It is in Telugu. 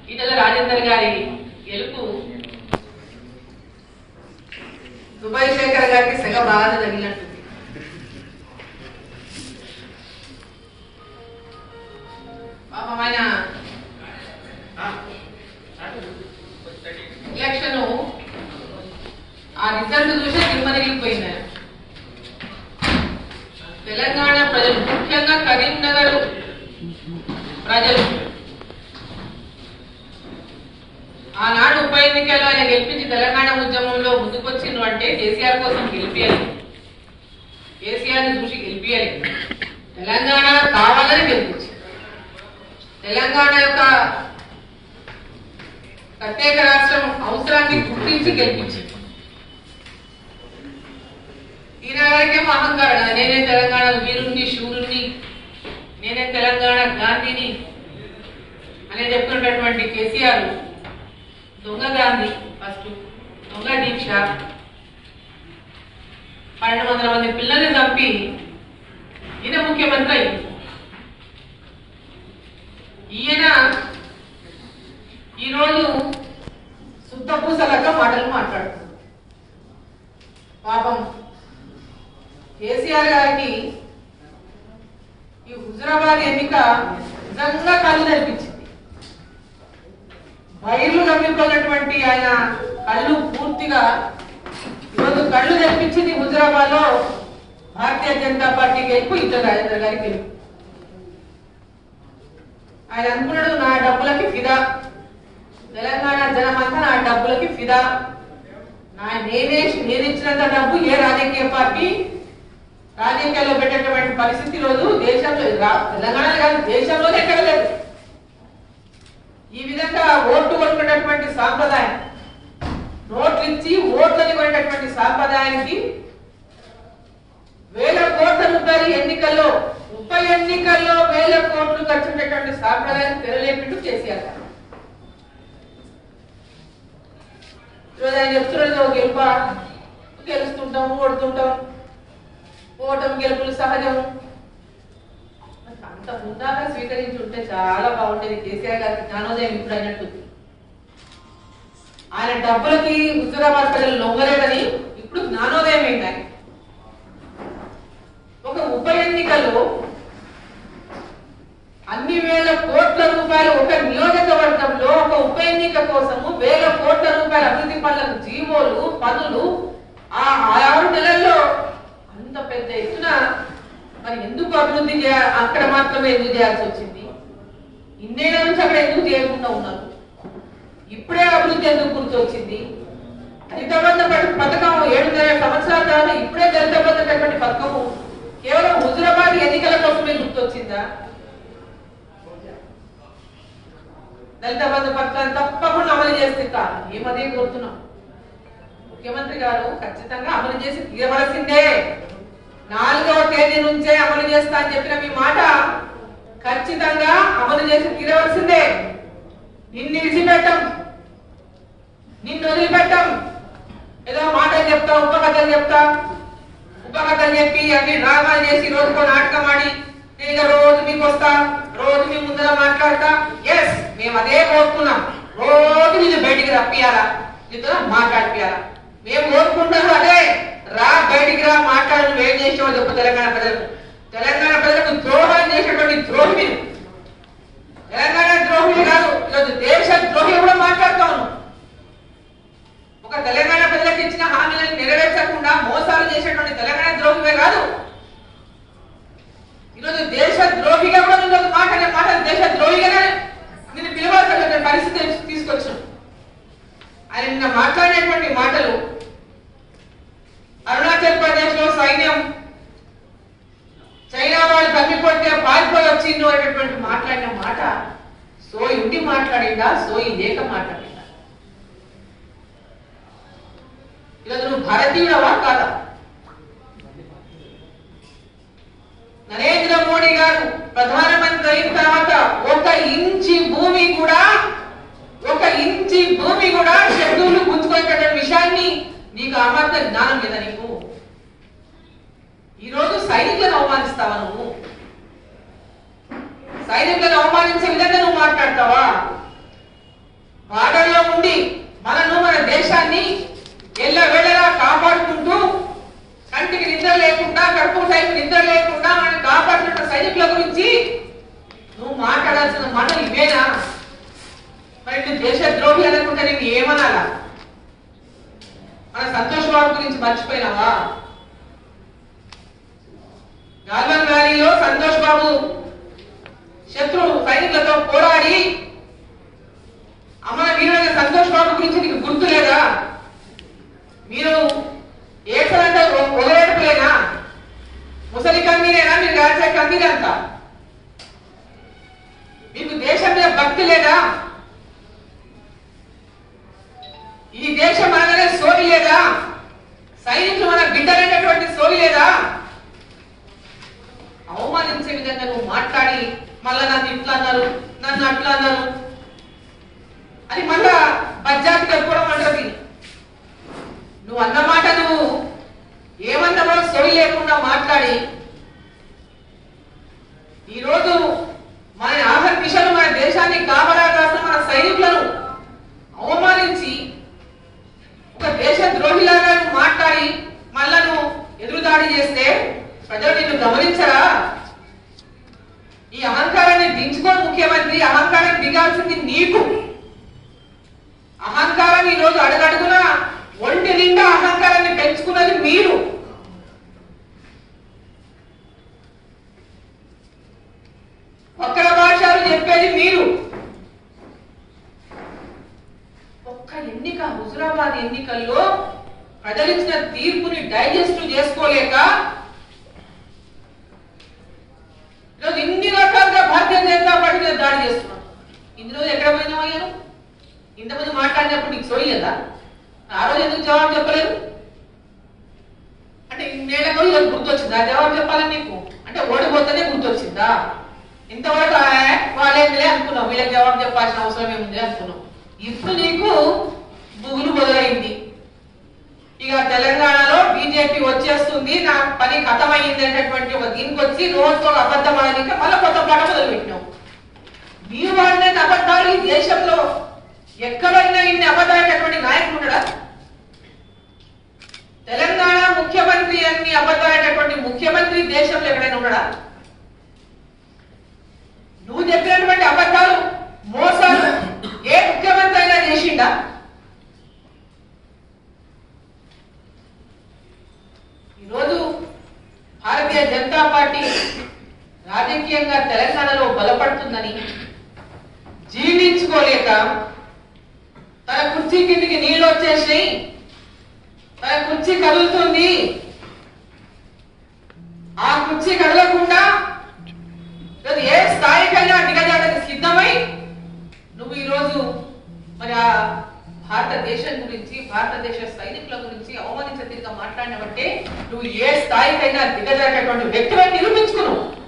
ఈటల రాజేందర్ గారి గెలుపు దుబాయ్ శేఖర్ గారికి సెగ బాగా తగిలినట్టుంది పాపం ఆయన ఎలక్షన్ ఆ రిజల్ట్ చూసి దిమ్మదిరిగిపోయింది ఆయన తెలంగాణ ప్రజలు ముఖ్యంగా కరీంనగర్ ప్రజలు ఆనాడు ఉప ఎన్నికల్లో ఆయన గెలిపించి తెలంగాణ ఉద్యమంలో ముందుకొచ్చిండ్రు అంటే కేసీఆర్ కోసం గెలిపియాలి కేసీఆర్ ని చూసి గెలిపియాలి తెలంగాణ కావాలని గెలిపించి తెలంగాణ యొక్క ప్రత్యేక రాష్ట్రం అవసరాన్ని గుర్తించి గెలిపించింది ఈయన వరకేమో అహంకారం కదా నేనే తెలంగాణ వీరుణ్ణి శూరుణ్ణి నేనే తెలంగాణ గాంధీని అని చెప్తున్నటువంటి కేసీఆర్ దొంగ గాంధీ ఫస్ట్ దొంగ దీక్ష పన్నెండు వందల మంది పిల్లల్ని చంపి ఈయన ముఖ్యమంత్రి అయింది ఈయన ఈరోజు శుద్ధపూసలక మాటలు మాట్లాడుతున్నారు పాపం కేసీఆర్ గారికి ఈ హుజరాబాద్ ఎన్నిక నిజంగా కళ్ళు తెరిపించింది వైర్లు నమ్మిపోయినటువంటి ఆయన కళ్ళు పూర్తిగా ఈరోజు కళ్ళు తెరిపించింది హుజరాబాద్ లో భారతీయ జనతా పార్టీ గెలుపు ఇద్దరు రాజేంద్ర గారి గెలుపు ఆయన అనుకున్నాడు నా డబ్బులకి ఫిదా తెలంగాణ జనమంతా నా డబ్బులకి ఫిదా నా నేనే నేను ఇచ్చినంత డబ్బు ఏ రాజకీయ పార్టీ రాజకీయాల్లో పెట్టేటువంటి పరిస్థితి రోజు దేశంలో రా- తెలంగాణ కాదు దేశంలోనే ఎక్కడ లేదు ఈ విధంగా ఓట్లు కొనుక్కునేటువంటి సాంప్రదాయం నోట్లు ఇచ్చి ఓట్లని కొనేటటువంటి సాంప్రదాయానికి వేల కోట్ల రూపాయలు ఎన్నికల్లో ఉప ఎన్నికల్లో వేల కోట్లు ఖర్చు పెట్టేటువంటి సాంప్రదాయం తెరలేపిండు కేసీఆర్ గారు ఈరోజు ఆయన చెప్తున్నది గెలుప గెలుస్తుంటాం ఓడుతుంటాం ఓటమి గెలుపులు సహజం అంత ముందాక స్వీకరించి ఉంటే చాలా బాగుండేది కేసీఆర్ గారికి జ్ఞానోదయం ఇప్పుడు అయినట్టు ఆయన డబ్బులకి హుజురాబాద్ ప్రజలు లొంగలేదని ఇప్పుడు జ్ఞానోదయం అయింది ఆయన ఒక ఉప ఎన్నికల్లో అన్ని వేల కోట్ల రూపాయలు ఒక నియోజకవర్గంలో ఒక ఉప ఎన్నిక కోసము వేల కోట్ల రూపాయల అభివృద్ధి పనులకు జీవోలు పనులు ఆ ఆరు నెలల్లో అంత పెద్ద ఎత్తున మరి ఎందుకు అభివృద్ధి చేయ అక్కడ మాత్రమే ఎందుకు చేయాల్సి వచ్చింది ఇన్నేళ్ల నుంచి అక్కడ ఎందుకు చేయకుండా ఉన్నారు ఇప్పుడే అభివృద్ధి ఎందుకు గుర్తొచ్చింది దళిత బంధు పథ- పథకం ఏడున్నర సంవత్సరాల తర్వాత ఇప్పుడే దళిత బంధు అనేటువంటి పథకము కేవలం హుజురాబాద్ ఎన్నికల కోసమే గుర్తొచ్చిందా దళిత బంధు పథకాన్ని తప్పకుండా అమలు చేస్తే కాదు ఏమదే కోరుతున్నాం ముఖ్యమంత్రి గారు ఖచ్చితంగా అమలు చేసి తీరవలసిందే నాలుగవ తేదీ నుంచే అమలు చేస్తా అని చెప్పిన మీ మాట ఖచ్చితంగా అమలు చేసి తీరవలసిందే నిన్ను విడిచిపెట్టం నిన్ను వదిలిపెట్టం ఏదో మాటలు చెప్తా ఉపకథలు చెప్తా ఉపకథలు చెప్పి అన్ని డ్రామాలు చేసి రోజుకో నాటకం ఆడి నేను ఇక రోజు మీకు వస్తా రోజు మీ ముందర మాట్లాడతా ఎస్ మేము అదే కోరుకున్నాం రోజు నిన్ను బయటికి రప్పియాలా నీతో మాట్లాడిపియాలా మేము కోరుకుంటాము అదే రా బయటికి రా మాట్లాడు నువ్వేం చేసావు చెప్పు తెలంగాణ ప్రజలకు తెలంగాణ ప్రజలకు ద్రోహం చేసేటువంటి ద్రోహి మీరు తెలంగాణ ద్రోహి కాదు ఈరోజు దేశ ద్రోహి కూడా మాట్లాడుతా ఉన్నాం ఒక తెలంగాణ ప్రజలకు ఇచ్చిన హామీలను నెరవేర్చకుండా మోసాలు చేసేటువంటి తెలంగాణ ద్రోహివే కాదు ఈరోజు దేశ ద్రోహిగా కూడా నువ్వు ఈరోజు మాట్లాడే మాట దేశ ద్రోహిగానే నేను పిలవాల్సినటువంటి పరిస్థితి తీసుకొచ్చాను ఆయన నిన్న మాట్లాడేటువంటి మాటలు అరుణాచల్ ప్రదేశ్ లో సైన్యం చైనా వాళ్ళు తప్పిపోతే పారిపోయి వచ్చిండు అనేటువంటి మాట్లాడిన మాట సోయి ఉండి మాట్లాడిందా సోయి లేక మాట్లాడిందా ఈరోజు నువ్వు భారతీయుడవా కాదా నరేంద్ర మోడీ గారు ప్రధానమంత్రి అయిన తర్వాత ఒక ఇంచి భూమి కూడా ఒక ఇంచి భూమి కూడా శత్రువులు గుంజుకునేటటువంటి విషయాన్ని నీకు అమర్థ జ్ఞానం లేదా నీకు ఈరోజు సైనికులను అవమానిస్తావా నువ్వు సైనికులను అవమానించే విధంగా నువ్వు మాట్లాడతావా బార్డర్లో ఉండి మనను మన దేశాన్ని ఎల్ల వేళలా కాపాడుకుంటూ కంటికి నిద్ర లేకుండా కడుపు టైం నిద్ర లేకుండా మనం కాపాడుతున్న సైనికుల గురించి నువ్వు మాట్లాడాల్సిన మాటలు ఇవేనా మరి నువ్వు దేశ ద్రోహి అనుకుంటే నేను ఏమనాలా మన సంతోష్ బాబు గురించి మర్చిపోయినావా గాల్వన్ వ్యాలీలో సంతోష్ బాబు శత్రు సైనికులతో పోరాడి అమ్మ వీరుడైన సంతోష్ బాబు గురించి నీకు గుర్తు లేదా మీరు ఏడ్చాలంటే ఒగరేడుపులేనా ముసలి కన్నీరేనా మీరు కాల్చే కన్నీరంతా మీకు దేశం మీద భక్తి లేదా ఈ దేశం అనగానే సోయి లేదా సైనికులు మన బిడ్డలైనటువంటి సోయి లేదా అవమానించే విధంగా నువ్వు మాట్లాడి మళ్ళా నన్ను ఇట్లా అన్నారు నన్ను అట్లా అన్నారు అని మళ్ళా బజ్జాతి కలుపుకోవడం అంటది నువ్వు అన్న మాట నువ్వు ఏమన్నావో సోయి లేకుండా మాట్లాడి ఈరోజు మన ఆఖరి దిశలు మన దేశాన్ని కాపలా కాసిన మన సైనికులను అవమానించి ఒక దేశ ద్రోహిలాగా నువ్వు మాట్లాడి మళ్ళా నువ్వు ఎదురుదాడి చేస్తే ప్రజలు నిన్ను గమనించరా ఈ అహంకారాన్ని దించుకో ముఖ్యమంత్రి అహంకారం దిగాల్సింది నీకు అహంకారం ఈ రోజు అడుగడుగున ఒంటి నిండా అహంకారాన్ని పెంచుకున్నది మీరు ఒక్కల భాషలు చెప్పేది మీరు ఒక్క ఎన్నిక హుజురాబాద్ ఎన్నికల్లో ప్రజలిచ్చిన తీర్పుని డైజెస్ట్ చేసుకోలేక ఈరోజు ఇన్ని రకాలుగా భారతీయ జనతా పార్టీ మీద దాడి చేస్తున్నాం ఇన్ని రోజులు ఎక్కడ పోయినావు అయ్యాను ఇంతమంది మాట్లాడినప్పుడు నీకు సోయలేదా ఆ రోజు ఎందుకు జవాబు చెప్పలేదు అంటే నేల రోజు ఈరోజు గుర్తొచ్చిందా జవాబు చెప్పాలని నీకు అంటే ఓడిపోతేనే గుర్తొచ్చిందా ఇంతవరకు ఆ, వాళ్ళేందులే అనుకున్నావు వీళ్ళకి జవాబు చెప్పాల్సిన అవసరం ఏముంది అనుకున్నావు ఇప్పుడు నీకు బుగులు మొదలైంది ఇక తెలంగాణలో బీజేపీ వచ్చేస్తుంది నా పని కథమైంది అనేటటువంటి ఒక దీనికి వచ్చి రోజుతో అబద్ధం ఆడనిక మళ్ళీ కొత్త పాట మొదలు పెట్టినావు మీరు వాడిన అబద్ధాలు ఈ దేశంలో ఎక్కడైనా ఇన్ని అబద్ధాలైనటువంటి నాయకుడు ఉండడా తెలంగాణ ముఖ్యమంత్రి అన్ని అబద్ధాలైనటువంటి ముఖ్యమంత్రి దేశంలో ఎక్కడైనా ఉండడా నువ్వు చెప్పినటువంటి అబద్ధాలు మోసాలు ఏ ముఖ్యమంత్రి అయినా చేసిండా ఈరోజు భారతీయ జనతా పార్టీ రాజకీయంగా తెలంగాణలో బలపడుతుందని జీర్ణించుకోలేక తన కుర్చీ కిందికి నీళ్లు వచ్చేసినాయి తన కుర్చీ కదులుతుంది ఆ కుర్చీ కదలకుండా ఈరోజు ఏ స్థాయికైనా దిగజాడని సిద్ధమై నువ్వు ఈరోజు మరి ఆ భారతదేశం గురించి భారతదేశ సైనికుల గురించి అవమానించ తిరిగా మాట్లాడినవంటే నువ్వు ఏ స్థాయికైనా దిగజారేటటువంటి వ్యక్తిని నిరూపించుకున్నావు